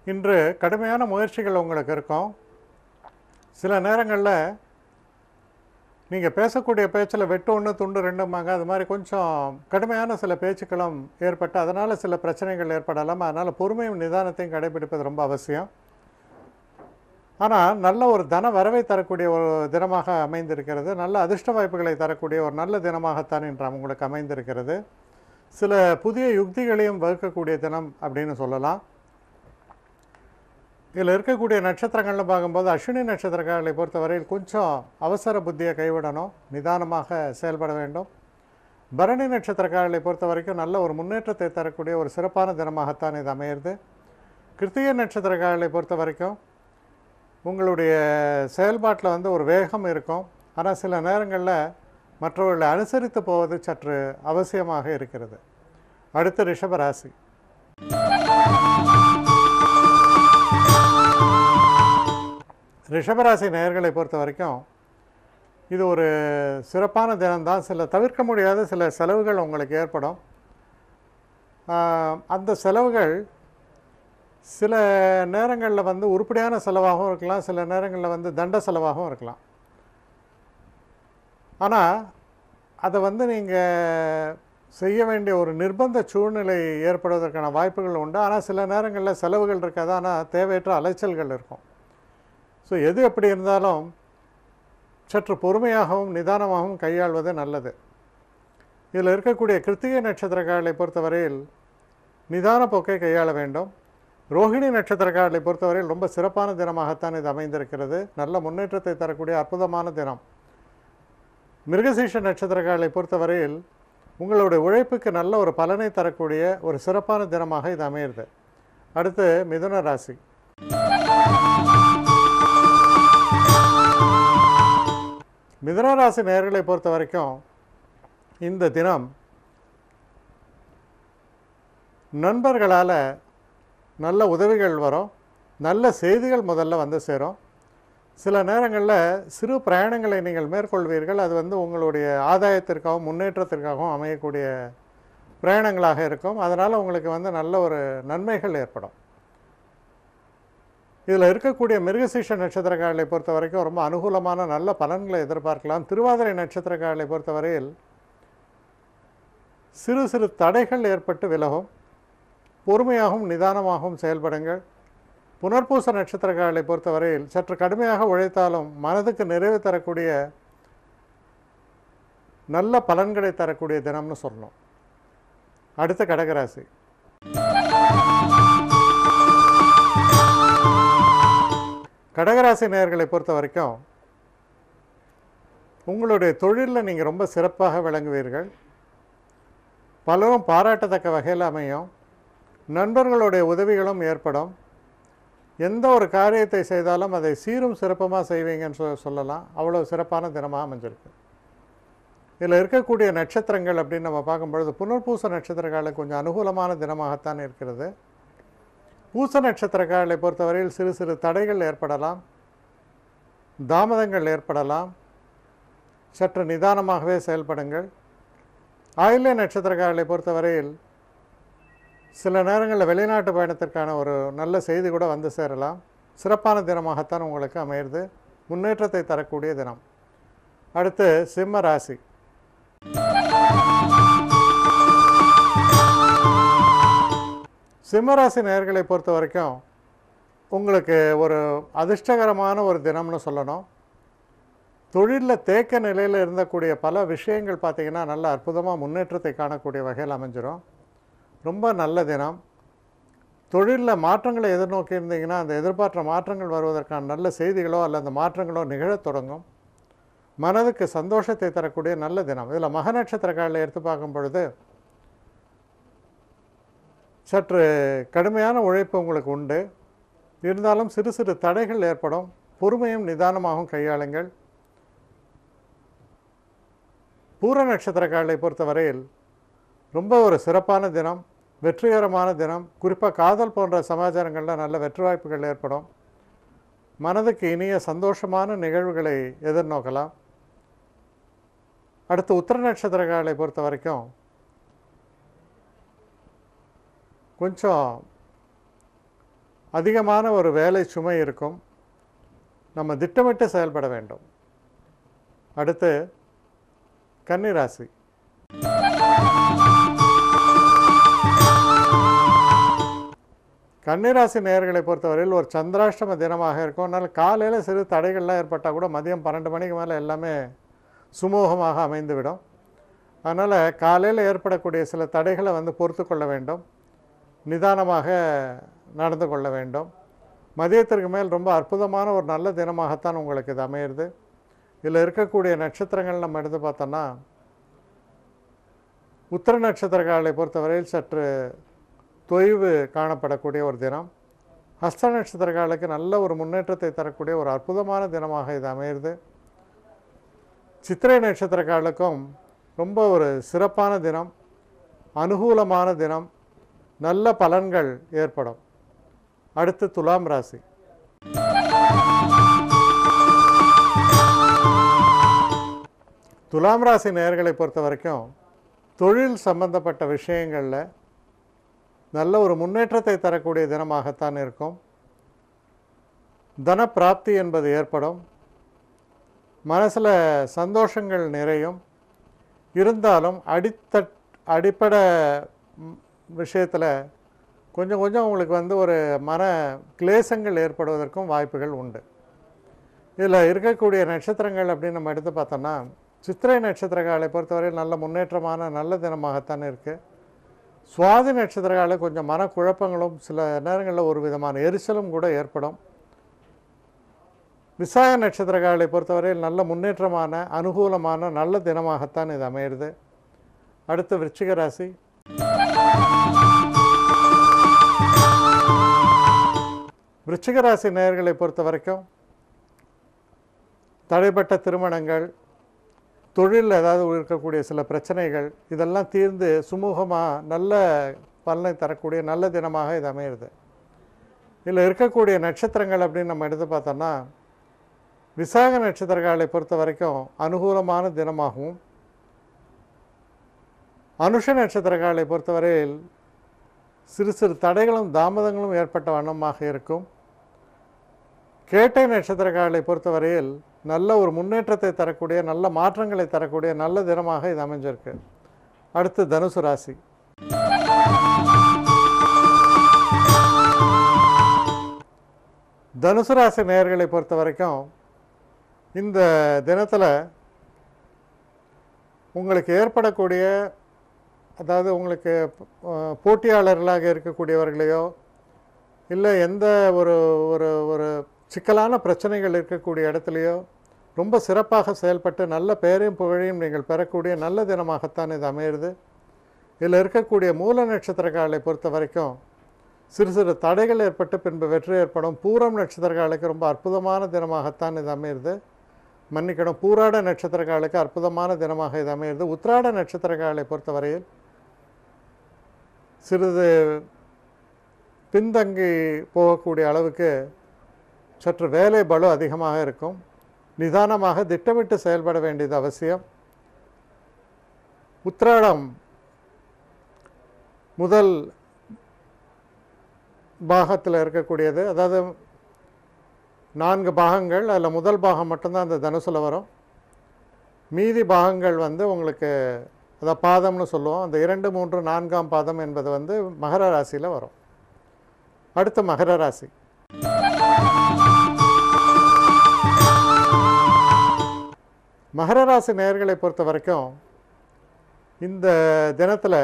இன்று கடுமையான முயற்சிகள் உங்களுக்கு இருக்கும் சில நேரங்களில் நீங்கள் பேசக்கூடிய பேச்சில் வெட்டு ஒன்று துண்டு ரெண்டுமாங்க அது மாதிரி கொஞ்சம் கடுமையான சில பேச்சுக்களும் ஏற்பட்டு அதனால் சில பிரச்சனைகள் ஏற்படலாம் அதனால் பொறுமையும் நிதானத்தையும் கடைபிடிப்பது ரொம்ப அவசியம் ஆனால் நல்ல ஒரு தன வரவை தரக்கூடிய ஒரு தினமாக அமைந்திருக்கிறது நல்ல அதிர்ஷ்ட வாய்ப்புகளை தரக்கூடிய ஒரு நல்ல தினமாகத்தான் இன்று உங்களுக்கு அமைந்திருக்கிறது சில புதிய யுக்திகளையும் வகுக்கக்கூடிய தினம் அப்படின்னு சொல்லலாம் இதில் இருக்கக்கூடிய நட்சத்திரங்கள்னு பார்க்கும்போது அஸ்வினி நட்சத்திரக்காரர்களை பொறுத்தவரையில் கொஞ்சம் அவசர புத்தியை கைவிடணும் நிதானமாக செயல்பட வேண்டும் பரணி நட்சத்திரக்காரர்களை பொறுத்த வரைக்கும் நல்ல ஒரு முன்னேற்றத்தை தரக்கூடிய ஒரு சிறப்பான தினமாகத்தான் இது அமையிறது கிருத்திகை நட்சத்திரக்காரர்களை பொறுத்த வரைக்கும் உங்களுடைய செயல்பாட்டில் வந்து ஒரு வேகம் இருக்கும் ஆனால் சில நேரங்களில் மற்றவர்களை அனுசரித்து போவது சற்று அவசியமாக இருக்கிறது அடுத்து ரிஷபராசி ரிஷபராசி நேயர்களை பொறுத்த வரைக்கும் இது ஒரு சிறப்பான தினம்தான் சில தவிர்க்க முடியாத சில செலவுகள் உங்களுக்கு ஏற்படும் ஆஹ், அந்த செலவுகள் சில நேரங்களில் வந்து உருப்படியான செலவாகவும் இருக்கலாம் சில நேரங்களில் வந்து தண்ட செலவாகவும் இருக்கலாம் ஆனால் அதை வந்து நீங்கள் செய்ய வேண்டிய ஒரு நிர்பந்த சூழ்நிலை ஏற்படுவதற்கான வாய்ப்புகள் உண்டு ஆனால் சில நேரங்களில் செலவுகள் இருக்காது ஆனால் தேவையற்ற அலைச்சல்கள் இருக்கும் ஸோ எது எப்படி இருந்தாலும் சற்று பொறுமையாகவும் நிதானமாகவும் கையாள்வது நல்லது இதில் இருக்கக்கூடிய கிருத்திகை நட்சத்திரக்காரர்களை பொறுத்தவரையில் நிதான போக்கை கையாள வேண்டும் ரோஹிணி நட்சத்திரக்காரர்களை பொறுத்தவரையில் ரொம்ப சிறப்பான தினமாகத்தான் இது அமைந்திருக்கிறது நல்ல முன்னேற்றத்தை தரக்கூடிய அற்புதமான தினம் மிருகசீஷ நட்சத்திரக்காரர்களை பொறுத்தவரையில் உங்களுடைய உழைப்புக்கு நல்ல ஒரு பலனை தரக்கூடிய ஒரு சிறப்பான தினமாக இது அமையிறது அடுத்து மிதுன ராசி மிதுன ராசி நேயர்களை பொறுத்த வரைக்கும் இந்த தினம் நண்பர்களால் நல்ல உதவிகள் வரும் நல்ல செய்திகள் முதல்ல வந்து சேரும் சில நேரங்களில் சிறு பிரயாணங்களை நீங்கள் மேற்கொள்வீர்கள் அது வந்து உங்களுடைய ஆதாயத்திற்காகவும் முன்னேற்றத்திற்காகவும் அமையக்கூடிய பிரயாணங்களாக இருக்கும் அதனால் உங்களுக்கு வந்து நல்ல ஒரு நன்மைகள் ஏற்படும் இதில் இருக்கக்கூடிய மிருகசீஷ நட்சத்திரக்காரர்களை பொறுத்த வரைக்கும் ரொம்ப அனுகூலமான நல்ல பலன்களை எதிர்பார்க்கலாம் திருவாதிரை நட்சத்திரக்காரர்களை பொறுத்தவரையில் சிறு சிறு தடைகள் ஏற்பட்டு விலகும் பொறுமையாகவும் நிதானமாகவும் செயல்படுங்கள் புனர்பூச நட்சத்திரக்காரர்களை பொறுத்தவரையில் சற்று கடுமையாக உழைத்தாலும் மனதுக்கு நிறைவு தரக்கூடிய நல்ல பலன்களை தரக்கூடிய தினம்னு சொல்லணும் அடுத்த கடகராசி கடகராசி நேயர்களை பொறுத்த வரைக்கும் உங்களுடைய தொழிலில் நீங்கள் ரொம்ப சிறப்பாக விளங்குவீர்கள் பலரும் பாராட்டத்தக்க வகையில் அமையும் நண்பர்களுடைய உதவிகளும் ஏற்படும் எந்த ஒரு காரியத்தை செய்தாலும் அதை சீரும் சிறப்புமாக செய்வீங்கன்னு சொ சொல்லலாம் அவ்வளோ சிறப்பான தினமாக அமைஞ்சிருக்கு இதில் இருக்கக்கூடிய நட்சத்திரங்கள் அப்படின்னு நம்ம பார்க்கும்பொழுது புனர்பூச நட்சத்திரக்காரர்களுக்கு கொஞ்சம் அனுகூலமான தினமாகத்தான் இருக்கிறது பூச நட்சத்திரக்காரர்களை பொறுத்தவரையில் சிறு சிறு தடைகள் ஏற்படலாம் தாமதங்கள் ஏற்படலாம் சற்று நிதானமாகவே செயல்படுங்கள் ஆயில்ய நட்சத்திரக்காரர்களை பொறுத்தவரையில் சில நேரங்களில் வெளிநாட்டு பயணத்திற்கான ஒரு நல்ல செய்தி கூட வந்து சேரலாம் சிறப்பான தினமாகத்தான் உங்களுக்கு அமையிறது முன்னேற்றத்தை தரக்கூடிய தினம் அடுத்து சிம்ம ராசி சிம்மராசி நேயர்களை பொறுத்த வரைக்கும் உங்களுக்கு ஒரு அதிர்ஷ்டகரமான ஒரு தினம்னு சொல்லணும் தொழிலில் தேக்க நிலையில் இருந்தக்கூடிய பல விஷயங்கள் பார்த்திங்கன்னா நல்ல அற்புதமாக முன்னேற்றத்தை காணக்கூடிய வகையில் அமைஞ்சிரும் ரொம்ப நல்ல தினம் தொழிலில் மாற்றங்களை எதிர்நோக்கி இருந்தீங்கன்னா அந்த எதிர்பார்த்த மாற்றங்கள் வருவதற்கான நல்ல செய்திகளோ அல்ல அந்த மாற்றங்களோ நிகழத் தொடங்கும் மனதுக்கு சந்தோஷத்தை தரக்கூடிய நல்ல தினம் இதில் மக நட்சத்திரக்காரில் எடுத்து பார்க்கும் பொழுது சற்று கடுமையான உழைப்பு உங்களுக்கு உண்டு இருந்தாலும் சிறு சிறு தடைகள் ஏற்படும் பொறுமையும் நிதானமாகவும் கையாளுங்கள் பூர நட்சத்திரக்காரர்களை பொறுத்தவரையில் ரொம்ப ஒரு சிறப்பான தினம் வெற்றிகரமான தினம் குறிப்பாக காதல் போன்ற சமாச்சாரங்களில் நல்ல வெற்றி வாய்ப்புகள் ஏற்படும் மனதுக்கு இனிய சந்தோஷமான நிகழ்வுகளை எதிர்நோக்கலாம் அடுத்து உத்திர நட்சத்திரக்காரர்களை பொறுத்த வரைக்கும் கொஞ்சம் அதிகமான ஒரு வேலை சுமை இருக்கும் நம்ம திட்டமிட்டு செயல்பட வேண்டும் அடுத்து கன்னிராசி கன்னிராசி நேயர்களை பொறுத்தவரையில் ஒரு சந்திராஷ்டம தினமாக இருக்கும் அதனால் காலையில் சிறு தடைகள்லாம் ஏற்பட்டால் கூட மதியம் பன்னெண்டு மணிக்கு மேலே எல்லாமே சுமூகமாக அமைந்துவிடும் அதனால் காலையில் ஏற்படக்கூடிய சில தடைகளை வந்து பொறுத்து கொள்ள வேண்டும் நிதானமாக நடந்து கொள்ள வேண்டும் மதியத்திற்கு மேல் ரொம்ப அற்புதமான ஒரு நல்ல தினமாகத்தான் உங்களுக்கு இது அமையிறது இதில் இருக்கக்கூடிய நட்சத்திரங்கள் நம்ம எடுத்து பார்த்தோன்னா உத்திர நட்சத்திரக்காரர்களை பொறுத்தவரையில் சற்று தொய்வு காணப்படக்கூடிய ஒரு தினம் ஹஸ்த நட்சத்திரக்காரர்களுக்கு நல்ல ஒரு முன்னேற்றத்தை தரக்கூடிய ஒரு அற்புதமான தினமாக இது அமையிறது சித்திரை நட்சத்திரக்காரர்களுக்கும் ரொம்ப ஒரு சிறப்பான தினம் அனுகூலமான தினம் நல்ல பலன்கள் ஏற்படும் அடுத்து துலாம் ராசி துலாம் ராசி நேயர்களை பொறுத்த வரைக்கும் தொழில் சம்பந்தப்பட்ட விஷயங்களில் நல்ல ஒரு முன்னேற்றத்தை தரக்கூடிய தினமாகத்தான் இருக்கும் தன பிராப்தி என்பது ஏற்படும் மனசில் சந்தோஷங்கள் நிறையும் இருந்தாலும் அடித்தட் அடிப்படை விஷயத்தில் கொஞ்சம் கொஞ்சம் உங்களுக்கு வந்து ஒரு மன கிளேசங்கள் ஏற்படுவதற்கும் வாய்ப்புகள் உண்டு இதில் இருக்கக்கூடிய நட்சத்திரங்கள் அப்படின்னு நம்ம எடுத்து பார்த்தோன்னா சித்திரை நட்சத்திரக்காலை பொறுத்தவரையில் நல்ல முன்னேற்றமான நல்ல தினமாகத்தான் இருக்குது சுவாதி நட்சத்திரக்கால கொஞ்சம் மனக்குழப்பங்களும் சில நேரங்களில் ஒரு விதமான எரிச்சலும் கூட ஏற்படும் விசாக நட்சத்திரக்காலை பொறுத்தவரையில் நல்ல முன்னேற்றமான அனுகூலமான நல்ல தினமாகத்தான் இது அமையிறது அடுத்து விருச்சிக ராசி விருச்சிக ராசி நேயர்களை பொறுத்த வரைக்கும் தடைப்பட்ட திருமணங்கள் தொழிலில் ஏதாவது இருக்கக்கூடிய சில பிரச்சனைகள் இதெல்லாம் தீர்ந்து சுமூகமாக நல்ல பலனை தரக்கூடிய நல்ல தினமாக இது அமையிறது இதில் இருக்கக்கூடிய நட்சத்திரங்கள் அப்படின்னு நம்ம எடுத்து பார்த்தோன்னா விசாக நட்சத்திரக்காலை பொறுத்த வரைக்கும் அனுகூலமான தினமாகவும் அனுஷ நட்சத்திரக்காலை பொறுத்தவரையில் சிறு சிறு தடைகளும் தாமதங்களும் ஏற்பட்ட வண்ணமாக இருக்கும் கேட்டை நட்சத்திரக்காலை பொறுத்தவரையில் நல்ல ஒரு முன்னேற்றத்தை தரக்கூடிய நல்ல மாற்றங்களை தரக்கூடிய நல்ல தினமாக இது அமைஞ்சிருக்கு அடுத்து தனுசு ராசி தனுசு ராசி நேயர்களை பொறுத்த வரைக்கும் இந்த தினத்தில் உங்களுக்கு ஏற்படக்கூடிய அதாவது உங்களுக்கு அஹ், போட்டியாளர்களாக இருக்கக்கூடியவர்களையோ இல்லை எந்த ஒரு ஒரு ஒரு சிக்கலான பிரச்சனைகள் இருக்கக்கூடிய இடத்துலையோ ரொம்ப சிறப்பாக செயல்பட்டு நல்ல பெயரையும் புகழையும் நீங்கள் பெறக்கூடிய நல்ல தினமாகத்தான் இது அமையிறது இதில் இருக்கக்கூடிய மூல நட்சத்திரக்காலை பொறுத்த வரைக்கும் சிறு சிறு தடைகள் ஏற்பட்டு பின்பு வெற்றி ஏற்படும் பூரம் நட்சத்திரக்காலுக்கு ரொம்ப அற்புதமான தினமாகத்தான் இது அமையிறது மன்னிக்கணும் பூராட நட்சத்திரக்காலுக்கு அற்புதமான தினமாக இது அமையிறது உத்திராட நட்சத்திரக்காலை பொறுத்தவரையில் சிறிது பின்தங்கி போகக்கூடிய அளவுக்கு சற்று வேலை பளு அதிகமாக இருக்கும் நிதானமாக திட்டமிட்டு செயல்பட வேண்டியது அவசியம் உத்திராடம் முதல் பாகத்தில் இருக்கக்கூடியது அதாவது நான்கு பாகங்கள் அதில் முதல் பாகம் மட்டும்தான் அந்த தனுசில் வரும் மீதி பாகங்கள் வந்து உங்களுக்கு அதை பாதம்னு சொல்லுவோம் அந்த இரண்டு மூன்று நான்காம் பாதம் என்பது வந்து மகர ராசியில் வரும் அடுத்து மகர ராசி மகர ராசி நேயர்களை பொறுத்த வரைக்கும் இந்த தினத்தில்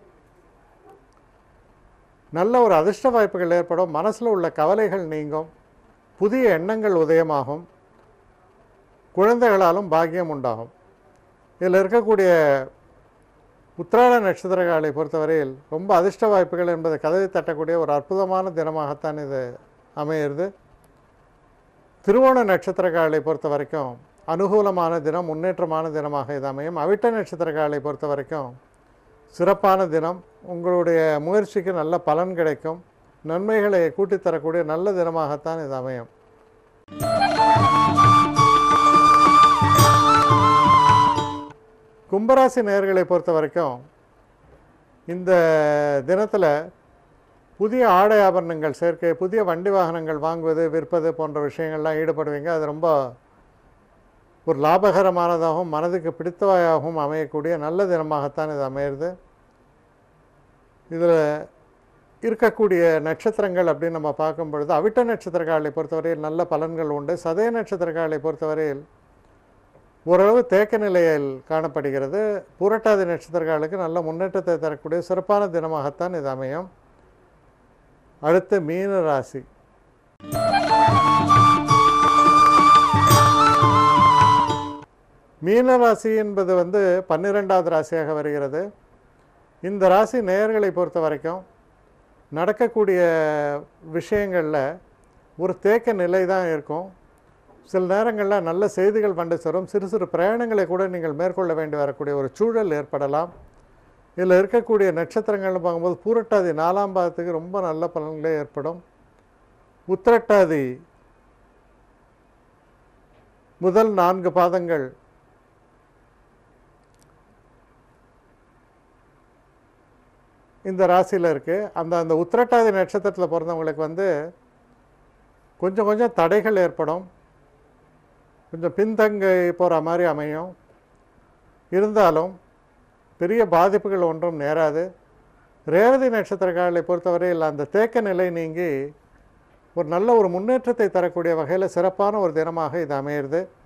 நல்ல ஒரு அதிர்ஷ்ட வாய்ப்புகள் ஏற்படும் மனசில் உள்ள கவலைகள் நீங்கும் புதிய எண்ணங்கள் உதயமாகும் குழந்தைகளாலும் பாக்கியம் உண்டாகும் இதில் இருக்கக்கூடிய உத்திராட நட்சத்திரகாலை பொறுத்தவரையில் ரொம்ப அதிர்ஷ்ட வாய்ப்புகள் என்பதை கதவை தட்டக்கூடிய ஒரு அற்புதமான தினமாகத்தான் இது அமையிறது திருவோண நட்சத்திரக்காலை பொறுத்த வரைக்கும் அனுகூலமான தினம் முன்னேற்றமான தினமாக இது அமையும் அவிட்ட நட்சத்திரக்காலை பொறுத்த வரைக்கும் சிறப்பான தினம் உங்களுடைய முயற்சிக்கு நல்ல பலன் கிடைக்கும் நன்மைகளை கூட்டித் தரக்கூடிய நல்ல தினமாகத்தான் இது அமையும் கும்பராசி நேயர்களை பொறுத்த வரைக்கும் இந்த தினத்தில் புதிய ஆடை ஆபரணங்கள் சேர்க்கை புதிய வண்டி வாகனங்கள் வாங்குவது விற்பது போன்ற விஷயங்கள்லாம் ஈடுபடுவீங்க அது ரொம்ப ஒரு லாபகரமானதாகவும் மனதுக்கு பிடித்தவையாகவும் அமையக்கூடிய நல்ல தினமாகத்தான் இது அமையிறது இதில் இருக்கக்கூடிய நட்சத்திரங்கள் அப்படின்னு நம்ம பார்க்கும் பொழுது அவிட்ட நட்சத்திரக்காரர்களை பொறுத்தவரையில் நல்ல பலன்கள் உண்டு சதய நட்சத்திரக்காரர்களை பொறுத்தவரையில் ஓரளவு தேக்க நிலையில் காணப்படுகிறது பூரட்டாதி நட்சத்திரக்காரர்களுக்கு நல்ல முன்னேற்றத்தை தரக்கூடிய சிறப்பான தினமாகத்தான் இது அமையும் அடுத்து மீன ராசி மீன ராசி என்பது வந்து பன்னிரெண்டாவது ராசியாக வருகிறது இந்த ராசி நேயர்களை பொறுத்த வரைக்கும் நடக்கக்கூடிய விஷயங்களில் ஒரு தேக்க நிலை தான் இருக்கும் சில நேரங்களில் நல்ல செய்திகள் வந்து சேரும் சிறு சிறு பிரயாணங்களை கூட நீங்கள் மேற்கொள்ள வேண்டி வரக்கூடிய ஒரு சூழல் ஏற்படலாம் இதில் இருக்கக்கூடிய நட்சத்திரங்கள்னு பார்க்கும்போது பூரட்டாதி நாலாம் பாதத்துக்கு ரொம்ப நல்ல பலன்களே ஏற்படும் உத்திரட்டாதி முதல் நான்கு பாதங்கள் இந்த ராசியில் இருக்குது அந்த அந்த உத்திரட்டாதி நட்சத்திரத்தில் பிறந்தவங்களுக்கு வந்து கொஞ்சம் கொஞ்சம் தடைகள் ஏற்படும் கொஞ்சம் பின்தங்கி போகிற மாதிரி அமையும் இருந்தாலும் பெரிய பாதிப்புகள் ஒன்றும் நேராது ரேவதி நட்சத்திரக்காரர்களை பொறுத்தவரையில் அந்த தேக்க நிலை நீங்கி ஒரு நல்ல ஒரு முன்னேற்றத்தை தரக்கூடிய வகையில் சிறப்பான ஒரு தினமாக இது அமையிறது